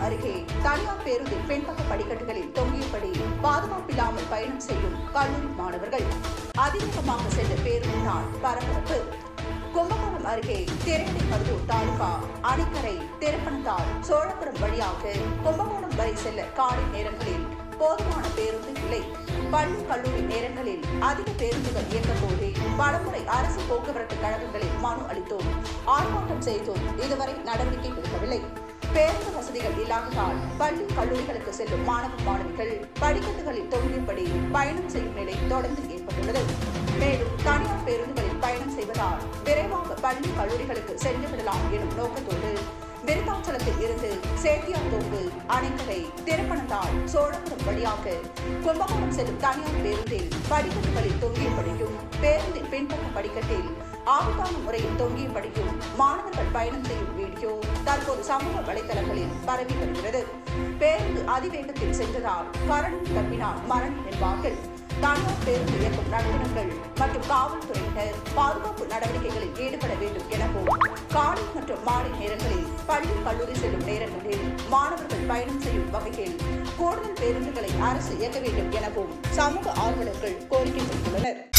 அருகே தனியார் பேருந்தில் பின்பக்க படிக்கட்டுகளில் தொங்கியபடி பாதுகாப்பில்லாமல் பயணம் செய்யும் கல்லூரி மாணவர்கள் அதிவேகமாக சென்ற பேருந்தினால் பரபரப்பு கும்பகோணம் அருகே திரையடிமருதூர் தாலுகா அணைக்கரை திருப்பனந்தாள் சோழபுரம் வழியாக கும்பகோணம் வரை செல்ல காலை நேரங்களில் போதுமான பேருந்து இல்லை பள்ளி கல்லூரி நேரங்களில் அதிக பேருந்துகள் இயக்கும் போது பலமுறை அரசு போக்குவரத்து கழகங்களில் மனு அளித்தோம் ஆர்ப்பாட்டம் செய்தோம் இதுவரை நடவடிக்கை எடுக்கவில்லை பேருந்து வசதிகள் இல்லாததால் பள்ளி கல்லூரிகளுக்கு செல்லும் மாணவ மாணவிகள் படிக்கட்டுகளில் தொங்கியபடி பயணம் செய்யும் நிலை தொடர்ந்து ஏற்பட்டுள்ளது மேலும் தனியார் பேருந்துகளில் பயணம் செய்வதால் விரைவாக பள்ளி கல்லூரிகளுக்கு சென்று விடலாம் எனும் நோக்கத்தோடு விருத்தாச்சலத்தில் இருந்து சேத்தியாத்தோப்பு அணைக்கரை திருப்பனந்தாள் சோழபுரம் வழியாக கும்பகோணம் செல்லும் தனியார் பேருந்தில் படிக்கட்டுகளில் தொங்கியபடியும் பேருந்தின் பின்பக்க படிக்கட்டில் ஆபத்தான முறையில் தொங்கியபடியும் மாணவர்கள் பயணம் செய்யும் வீடியோ தற்போது சமூக வலைதளங்களில் பரவி வருகிறது பேருந்து அதிவேகத்தில் சென்றதால் கரணம் தப்பினால் மரணம் என்பார்கள் தனியார் பேருந்து இயக்கும் நடத்துனர்கள் மற்றும் காவல்துறையினர் பாதுகாப்பு நடவடிக்கைகளில் ஈடுபட வேண்டும் எனவும் காலை மற்றும் மாலை நேரங்களில் பள்ளி கல்லூரி செல்லும் நேரங்களில் மாணவர்கள் பயணம் செய்யும் வகையில் கூடுதல் பேருந்துகளை அரசு இயக்க வேண்டும் எனவும் சமூக ஆர்வலர்கள் கோரிக்கை வைத்துள்ளனர்